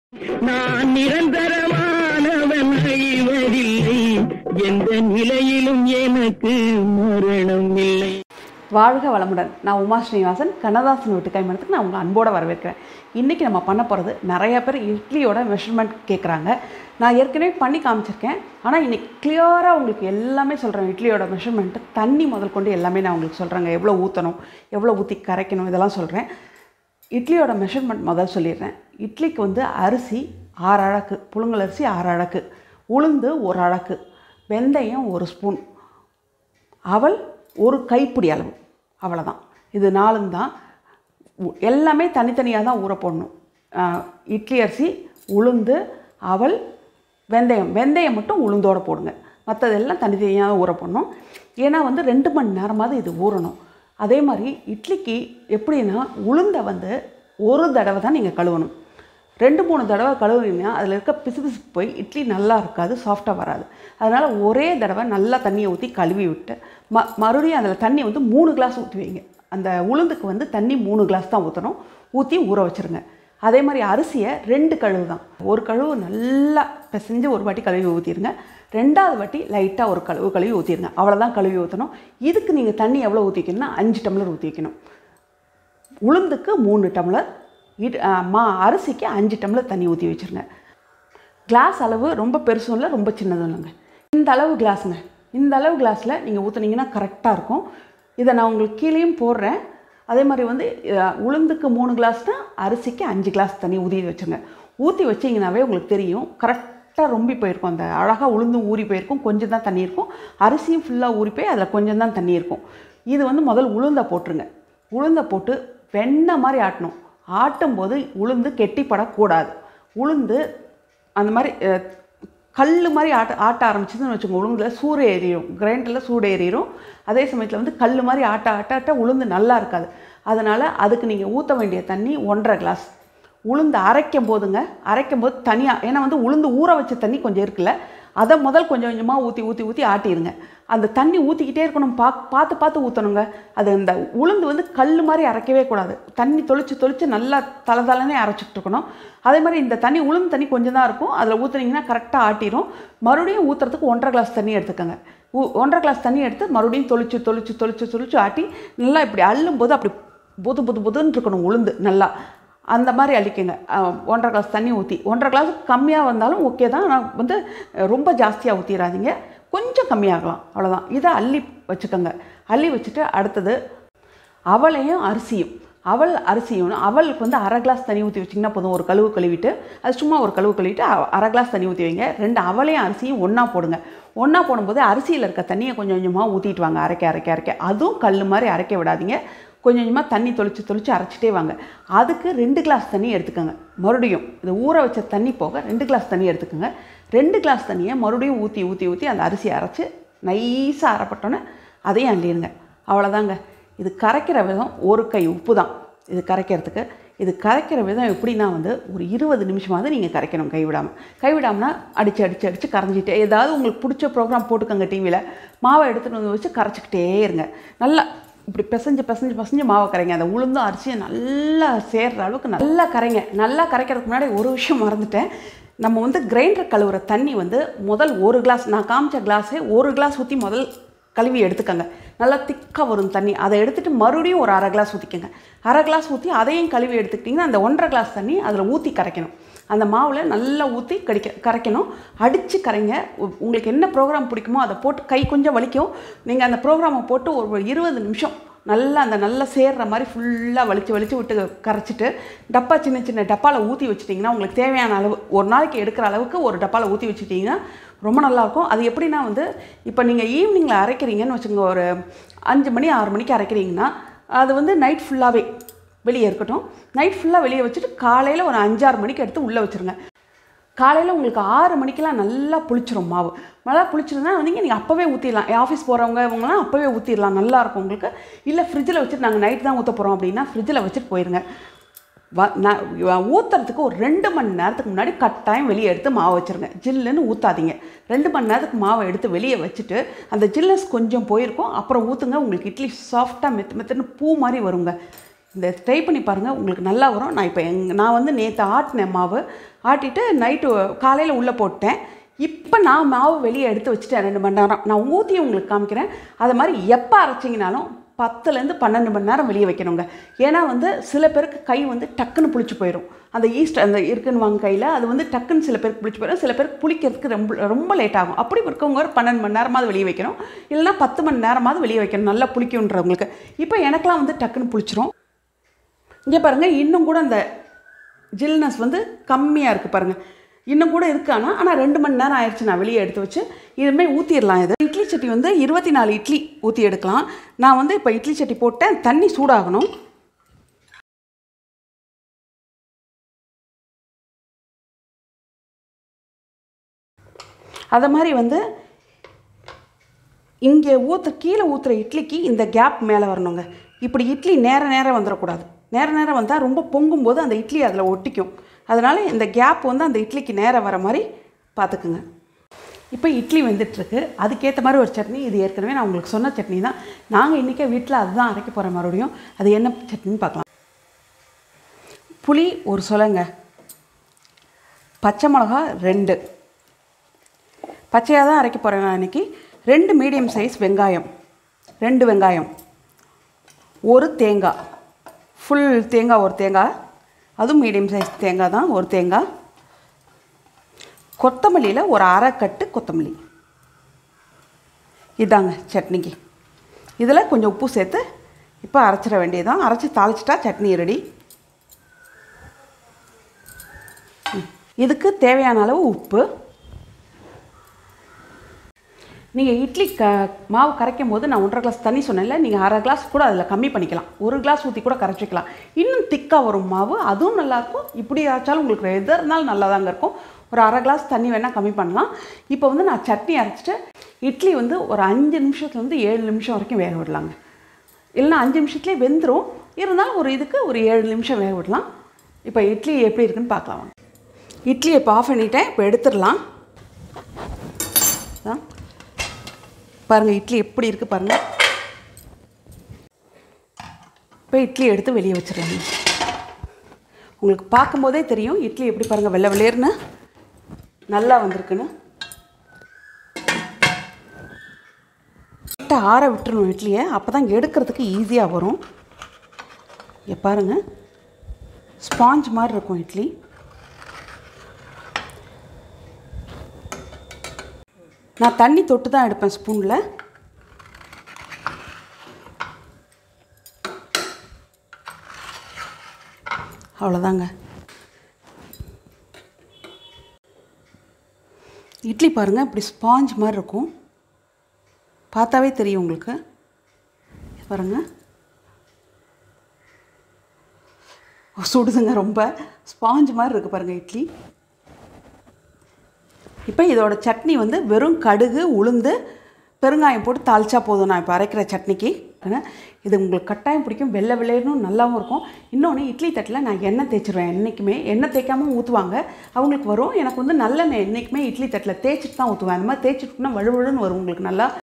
நான் நிரந்தரமானவன் அழிவதில்லை எந்த நிலையிலும் எனக்கு மரணம் இல்லை வாழ்க வளமுடன் நான் உமா ஸ்ரீனிவாசன் கண்ணதாசன் வீட்டு கைமணத்துக்கு நான் உங்களை அன்போடு வரவேற்கிறேன் இன்றைக்கி நம்ம பண்ண போகிறது நிறைய பேர் இட்லியோட மெஷர்மெண்ட் கேட்குறாங்க நான் ஏற்கனவே பண்ணி காமிச்சிருக்கேன் ஆனால் இன்னைக்கு கிளியராக உங்களுக்கு எல்லாமே சொல்கிறேன் இட்லியோட மெஷர்மெண்ட்டு தண்ணி முதல் கொண்டு எல்லாமே நான் உங்களுக்கு சொல்கிறேங்க எவ்வளோ ஊற்றணும் எவ்வளோ ஊற்றி கரைக்கணும் இதெல்லாம் சொல்கிறேன் இட்லியோட மெஷர்மெண்ட் முதல் சொல்லிடுறேன் இட்லிக்கு வந்து அரிசி ஆறு அழகு புழுங்கல் அரிசி ஆறு அழகு உளுந்து ஒரு அழகு வெந்தயம் ஒரு ஸ்பூன் அவல் ஒரு கைப்பிடி அளவு அவ்வளோதான் இது நாலும் தான் உ- எல்லாமே தனித்தனியாக தான் ஊற போடணும் ஆஹ் இட்லி அரிசி உளுந்து அவல் வெந்தயம் வெந்தயம் மட்டும் உளுந்தோடு போடுங்க மற்றதெல்லாம் தனித்தனியாக தான் ஊற போடணும் ஏன்னா வந்து ரெண்டு மணி நேரமாவது இது ஊறணும் அதே மாதிரி இட்லிக்கு எப்படின்னா உளுந்தை வந்து ஒரு தடவை தான் நீங்கள் கழுவணும் ரெண்டு மூணு தடவை கழுவுனீங்கன்னா அதில் இருக்க பிசுபிசுப்பு போய் இட்லி நல்லா இருக்காது சாஃப்டாக வராது அதனால் ஒரே தடவை நல்லா தண்ணியை ஊற்றி கழுவி விட்டு ம மறுபடியும் அதில் தண்ணி வந்து மூணு கிளாஸ் ஊற்றி வைங்க அந்த உளுந்துக்கு வந்து தண்ணி மூணு கிளாஸ் தான் ஊற்றணும் ஊற்றி ஊற வச்சுருங்க அதே மாதிரி அரிசியை ரெண்டு கழுவு தான் ஒரு கழுவு நல்லா பிசைஞ்சு ஒரு வாட்டி கழுவி ஊற்றிடுங்க ரெண்டாவது வாட்டி லைட்டாக ஒரு கழுவு கழுவி ஊற்றிடுங்க அவ்வளோதான் கழுவி ஊற்றணும் இதுக்கு நீங்கள் தண்ணி எவ்வளோ ஊற்றி வைக்கணும்னா அஞ்சு டம்ளர் ஊற்றி வைக்கணும் உளுந்துக்கு மூணு டம்ளர் இட் ஆ, மா அரிசிக்கு அஞ்சு டம்ளர் தண்ணி ஊற்றி வச்சுருங்க கிளாஸ் அளவு ரொம்ப பெருசும் இல்லை ரொம்ப சின்னதும் இல்லைங்க இந்த அளவு கிளாஸுங்க இந்த அளவு கிளாஸில் நீங்கள் ஊற்றுனீங்கன்னா கரெக்டாக இருக்கும் இதை நான் உங்களுக்கு கீழேயும் போடுறேன் அதே மாதிரி வந்து ஆ, உளுந்துக்கு மூணு கிளாஸ்னா அரிசிக்கு அஞ்சு கிளாஸ் தண்ணி ஊற்றி வச்சுருங்க ஊற்றி வச்சிங்கனாவே உங்களுக்கு தெரியும் கரெக்டாக ரொம்பி போயிருக்கும் அந்த அழகாக உளுந்தும் ஊறி போயிருக்கும் கொஞ்சம் தான் தண்ணி இருக்கும் அரிசியும் ஃபுல்லாக ஊறி போய் அதில் கொஞ்சம் தான் தண்ணி இருக்கும் இது வந்து முதல் உளுந்தை போட்டுருங்க உளுந்தை போட்டு வெண்ணெய் மாதிரி ஆட்டணும் ஆட்டும்போது உளுந்து கெட்டிப்படக்கூடாது உளுந்து அந்த மாதிரி கல் மாதிரி ஆட்ட ஆட்ட ஆரம்பிச்சதுன்னு வச்சுக்கோங்க உளுந்தில் சூடு ஏறிடும் கிரைண்டரில் சூடு ஏறிடும் அதே சமயத்தில் வந்து கல் மாதிரி ஆட்ட ஆட்ட ஆட்ட உளுந்து நல்லா இருக்காது அதனால் அதுக்கு நீங்கள் ஊற்ற வேண்டிய தண்ணி ஒன்றரை கிளாஸ் உளுந்து அரைக்கும் போதுங்க அரைக்கும் போது தனியாக ஏன்னா வந்து உளுந்து ஊற வச்ச தண்ணி கொஞ்சம் இருக்குல்ல அதை முதல் கொஞ்சம் கொஞ்சமாக ஊற்றி ஊற்றி ஊற்றி ஆட்டிடுங்க அந்த தண்ணி ஊற்றிக்கிட்டே இருக்கணும் பா பார்த்து பார்த்து ஊற்றணுங்க அது இந்த உளுந்து வந்து கல் மாதிரி அரைக்கவே கூடாது தண்ணி தொளிச்சு தொளிச்சு நல்லா தலை தலைனே அரைச்சிட்டு இருக்கணும் அதே மாதிரி இந்த தண்ணி உளுந்து தண்ணி கொஞ்சம் தான் இருக்கும் அதில் ஊற்றுனீங்கன்னா கரெக்டாக ஆட்டிரும் மறுபடியும் ஊற்றுறதுக்கு ஒன்றரை கிளாஸ் தண்ணி எடுத்துக்கோங்க ஊ ஒன்றரை கிளாஸ் தண்ணி எடுத்து மறுபடியும் தொளிச்சு தொளிச்சு தொளிச்சு தொளிச்சு ஆட்டி நல்லா இப்படி அள்ளும் போது அப்படி புது புது புதுன்னு இருக்கணும் உளுந்து நல்லா அந்த மாதிரி அள்ளிக்கங்க அஹ், ஒன்றரை கிளாஸ் தண்ணி ஊற்றி ஒன்றரை கிளாஸ் கம்மியாக வந்தாலும் ஓகே தான் ஆனால் வந்து அஹ், ரொம்ப ஜாஸ்தியாக ஊற்றிடாதீங்க கொஞ்சம் கம்மியாகலாம் அவ்வளோதான் இதை அள்ளி வச்சுக்கோங்க அள்ளி வச்சுட்டு அடுத்தது அவளையும் அரிசியும் அவல் அரிசியும் அவலுக்கு வந்து அரை கிளாஸ் தண்ணி ஊற்றி வச்சிங்கன்னா போதும் ஒரு கழுவு கழுவிட்டு அது சும்மா ஒரு கழுவு கழுவிட்டு அ- அரை கிளாஸ் தண்ணி ஊற்றி வைங்க ரெண்டு அவளையும் அரிசியும் ஒன்றா போடுங்க ஒன்றா போடும்போது அரிசியில் இருக்க தண்ணியை கொஞ்சம் கொஞ்சமாக ஊற்றிட்டு வாங்க அரைக்க அரைக்க அரைக்க அதுவும் கல் மாதிரி அரைக்க விடாதீங்க கொஞ்சம் கொஞ்சமாக தண்ணி தொளிச்சு தொளிச்சு அரைச்சிட்டே வாங்க அதுக்கு ரெண்டு கிளாஸ் தண்ணி எடுத்துக்கோங்க மறுபடியும் இது ஊற வச்ச தண்ணி போக ரெண்டு கிளாஸ் தண்ணி எடுத்துக்கோங்க ரெண்டு கிளாஸ் தண்ணியை மறுபடியும் ஊற்றி ஊற்றி ஊற்றி அந்த அரிசியை அரைச்சி நைஸாக அரைப்பட்டோன்னே அதையும் அள்ளிடுங்க அவ்வளோதாங்க இது கரைக்கிற விதம் ஒரு கை உப்பு தான் இது கரைக்கிறதுக்கு இது கரைக்கிற விதம் எப்படின்னா வந்து ஒரு இருபது நிமிஷமாவது நீங்கள் கரைக்கணும் கைவிடாமல் கைவிடாமனா அடித்து அடித்து அடித்து கரைஞ்சிட்டே ஏதாவது உங்களுக்கு பிடிச்ச ப்ரோக்ராம் போட்டுக்கோங்க டிவியில் மாவை எடுத்துகிட்டு வந்து வச்சு கரைச்சிக்கிட்டே இருங்க நல்லா இப்படி பிசைஞ்சு பிசைஞ்சு பிசைஞ்சு மாவை கரைங்க அந்த உளுந்தும் அரிசியும் நல்லா சேர்ற அளவுக்கு நல்லா கரைங்க நல்லா கரைக்கிறதுக்கு முன்னாடி ஒரு விஷயம் மறந்துட்டேன் நம்ம வந்து கிரைண்டர் கழுவுற தண்ணி வந்து முதல் ஒரு கிளாஸ் நான் காமிச்ச கிளாஸே ஒரு கிளாஸ் ஊற்றி முதல் கழுவி எடுத்துக்கங்க நல்லா திக்காக வரும் தண்ணி அதை எடுத்துகிட்டு மறுபடியும் ஒரு அரை கிளாஸ் ஊற்றிக்கங்க அரை கிளாஸ் ஊற்றி அதையும் கழுவி எடுத்துக்கிட்டிங்கன்னா அந்த ஒன்றரை கிளாஸ் தண்ணி அதில் ஊற்றி கரைக்கணும் அந்த மாவில் நல்லா ஊற்றி கடிக்க கரைக்கணும் அடித்து கரைங்க உ- உங்களுக்கு என்ன ப்ரோக்ராம் பிடிக்குமோ அதை போட்டு கை கொஞ்சம் வலிக்கும் நீங்கள் அந்த ப்ரோக்ராமை போட்டு ஒரு இருபது நிமிஷம் நல்லா அந்த நல்லா சேர்ற மாதிரி ஃபுல்லாக வலிச்சு வலிச்சு விட்டு கரைச்சிட்டு டப்பா சின்ன சின்ன டப்பாவில் ஊற்றி வச்சிட்டிங்கன்னா உங்களுக்கு தேவையான அளவு ஒரு நாளைக்கு எடுக்கிற அளவுக்கு ஒரு டப்பாவில் ஊற்றி வச்சிட்டிங்கன்னா ரொம்ப நல்லாயிருக்கும் அது எப்படின்னா வந்து இப்போ நீங்கள் ஈவினிங்கில் அரைக்கிறீங்கன்னு வச்சுக்கோங்க ஒரு அஞ்சு மணி ஆறு மணிக்கு அரைக்கிறீங்கன்னா அது வந்து நைட் ஃபுல்லாகவே வெளியே இருக்கட்டும் நைட் ஃபுல்லாக வெளியே வச்சுட்டு காலையில் ஒரு அஞ்சாறு மணிக்கு எடுத்து உள்ளே வச்சுருங்க காலையில் உங்களுக்கு ஆறு மணிக்கெல்லாம் நல்லா புளிச்சிரும் மாவு நல்லா புளிச்சிருந்தா வந்து நீங்கள் அப்போவே ஊற்றிடலாம் ஆஃபீஸ் போகிறவங்க இவங்கலாம் அப்போவே ஊற்றிடலாம் நல்லாயிருக்கும் உங்களுக்கு இல்லை ஃப்ரிட்ஜில் வச்சுட்டு நாங்கள் நைட் தான் ஊற்ற போகிறோம் அப்படின்னா ஃப்ரிட்ஜில் வச்சுட்டு போயிருங்க வ நான் ஊற்றுறதுக்கு ஒரு ரெண்டு மணி நேரத்துக்கு முன்னாடி கட்டாயம் வெளியே எடுத்து மாவு வச்சுருங்க ஜில்லுன்னு ஊற்றாதீங்க ரெண்டு மணி நேரத்துக்கு மாவை எடுத்து வெளியே வச்சுட்டு அந்த ஜில்லஸ் கொஞ்சம் போயிருக்கும் அப்புறம் ஊற்றுங்க உங்களுக்கு இட்லி சாஃப்டாக மெத்து மெத்துன்னு பூ மாதிரி வருங்க இந்த ட்ரை பண்ணி பாருங்கள் உங்களுக்கு நல்லா வரும் நான் இப்போ எங் நான் வந்து நேற்று ஆட்டினேன் மாவு ஆட்டிட்டு நைட்டு காலையில் உள்ளே போட்டேன் இப்போ நான் மாவு வெளியே எடுத்து வச்சுட்டேன் ரெண்டு மணி நேரம் நான் ஊற்றி உங்களுக்கு காமிக்கிறேன் அது மாதிரி எப்போ அரைச்சிங்கனாலும் பத்துலேருந்து பன்னெண்டு மணி நேரம் வெளியே வைக்கணுங்க ஏன்னா வந்து சில பேருக்கு கை வந்து டக்குன்னு புளிச்சு போயிடும் அந்த ஈஸ்ட் அந்த இருக்குன்னு வாங்க கையில் அது வந்து டக்குன்னு சில பேருக்கு புளிச்சு போயிடும் சில பேருக்கு புளிக்கிறதுக்கு ரொம்ப ரொம்ப லேட் ஆகும் அப்படி இருக்கவங்க ஒரு பன்னெண்டு மணி நேரமாவது வெளியே வைக்கணும் இல்லைன்னா பத்து மணி நேரமாவது வெளியே வைக்கணும் நல்லா புளிக்குன்றவங்களுக்கு இப்போ எனக்கெலாம் வந்து டக்குன்னு புளிச்சிரும் இங்கே பாருங்கள் இன்னும் கூட அந்த ஜில்னஸ் வந்து கம்மியாக இருக்குது பாருங்கள் இன்னும் கூட இருக்கு ஆனால் ஆனால் ரெண்டு மணி நேரம் ஆயிடுச்சு நான் வெளியே எடுத்து வச்சு இதுமாதிரி ஊற்றிடலாம் இது இட்லி சட்டி வந்து இருபத்தி நாலு இட்லி ஊற்றி எடுக்கலாம் நான் வந்து இப்போ இட்லி சட்டி போட்டேன் தண்ணி சூடாகணும் அதை மாதிரி வந்து இங்கே ஊற்ற கீழே ஊற்றுற இட்லிக்கு இந்த கேப் மேலே வரணுங்க இப்படி இட்லி நேர நேரம் வந்துடக்கூடாது நேர நேரம் வந்தால் ரொம்ப பொங்கும்போது அந்த இட்லி அதில் ஒட்டிக்கும் அதனால் இந்த கேப் வந்து அந்த இட்லிக்கு நேரம் வர மாதிரி பார்த்துக்குங்க இப்போ இட்லி வெந்துட்டுருக்கு அதுக்கேற்ற மாதிரி ஒரு சட்னி இது ஏற்கனவே நான் உங்களுக்கு சொன்ன சட்னி தான் நாங்கள் இன்றைக்கே வீட்டில் அதுதான் அரைக்க போகிறோம் மறுபடியும் அது என்ன சட்னின்னு பார்க்கலாம் புளி ஒரு சொலங்க பச்சை மிளகா ரெண்டு பச்சையாக தான் அரைக்க போகிறேன் நான் இன்றைக்கி ரெண்டு மீடியம் சைஸ் வெங்காயம் ரெண்டு வெங்காயம் ஒரு தேங்காய் ஃபுல் தேங்காய் ஒரு தேங்காய் அதுவும் மீடியம் சைஸ் தேங்காய் தான் ஒரு தேங்காய் கொத்தமல்லியில் ஒரு அரை கட்டு கொத்தமல்லி இதாங்க சட்னிக்கு இதில் கொஞ்சம் உப்பு சேர்த்து இப்போ அரைச்சிட வேண்டியதுதான் அரைச்சி தாளிச்சிட்டா சட்னி ரெடி ம். இதுக்கு தேவையான அளவு உப்பு நீங்கள் இட்லி க மாவு கரைக்கும் போது நான் ஒன்றரை கிளாஸ் தண்ணி சொன்னேன்ல நீங்கள் அரை கிளாஸ் கூட அதில் கம்மி பண்ணிக்கலாம் ஒரு கிளாஸ் ஊற்றி கூட கரைச்சிக்கலாம் இன்னும் திக்காக வரும் மாவு அதுவும் நல்லாயிருக்கும் இப்படி அரைச்சாலும் உங்களுக்கு எதாக இருந்தாலும் நல்லா தாங்க இருக்கும் ஒரு அரை கிளாஸ் தண்ணி வேணால் கம்மி பண்ணலாம் இப்போ வந்து நான் சட்னி அரைச்சிட்டு இட்லி வந்து ஒரு அஞ்சு நிமிஷத்துலேருந்து ஏழு நிமிஷம் வரைக்கும் வேக விடலாங்க இல்லைன்னா அஞ்சு நிமிஷத்துலேயே வெந்துடும் இருந்தாலும் ஒரு இதுக்கு ஒரு ஏழு நிமிஷம் வேக விடலாம் இப்போ இட்லி எப்படி இருக்குன்னு பார்க்கலாம் வாங்க. இட்லியை இப்போ ஆஃப் பண்ணிட்டேன் இப்போ எடுத்துடலாம் அதான் பாருங்கள் இட்லி எப்படி இருக்குது பாருங்கள் இப்போ இட்லி எடுத்து வெளியே வச்சிடலாங்க உங்களுக்கு பார்க்கும்போதே தெரியும் இட்லி எப்படி பாருங்கள் வெள்ளை வெளியேறுன்னு நல்லா வந்திருக்குன்னு லைட்டாக ஆற விட்டுறணும் இட்லியை அப்போ தான் எடுக்கிறதுக்கு ஈஸியாக வரும் இங்கே பாருங்கள் ஸ்பாஞ்ச் மாதிரி இருக்கும் இட்லி நான் தண்ணி தொட்டு தான் எடுப்பேன் ஸ்பூனில் அவ்வளோதாங்க இட்லி பாருங்கள் இப்படி ஸ்பாஞ்ச் மாதிரி இருக்கும் பார்த்தாவே தெரியும் உங்களுக்கு இது பாருங்க சுடுதுங்க ரொம்ப ஸ்பாஞ்ச் மாதிரி இருக்குது பாருங்கள் இட்லி இப்போ இதோட சட்னி வந்து வெறும் கடுகு உளுந்து பெருங்காயம் போட்டு தாளிச்சா போதும் நான் இப்போ அரைக்கிற சட்னிக்கு ஆனா, இது உங்களுக்கு கட்டாயம் பிடிக்கும் வெள்ளை வெள்ளையனும் நல்லாவும் இருக்கும் இன்னொன்று இட்லி தட்டில் நான் எண்ணெய் தேய்ச்சிருவேன் என்றைக்குமே எண்ணெய் தேய்க்காம ஊற்றுவாங்க அவங்களுக்கு வரும் எனக்கு வந்து நல்லெண்ணெய் என்றைக்குமே இட்லி தட்டில் தேய்ச்சிட்டு தான் ஊற்றுவேன் அந்த மாதிரி தேய்ச்சிட்டுனா வழுவழுன்னு வரும் உங்களுக்கு நல்லா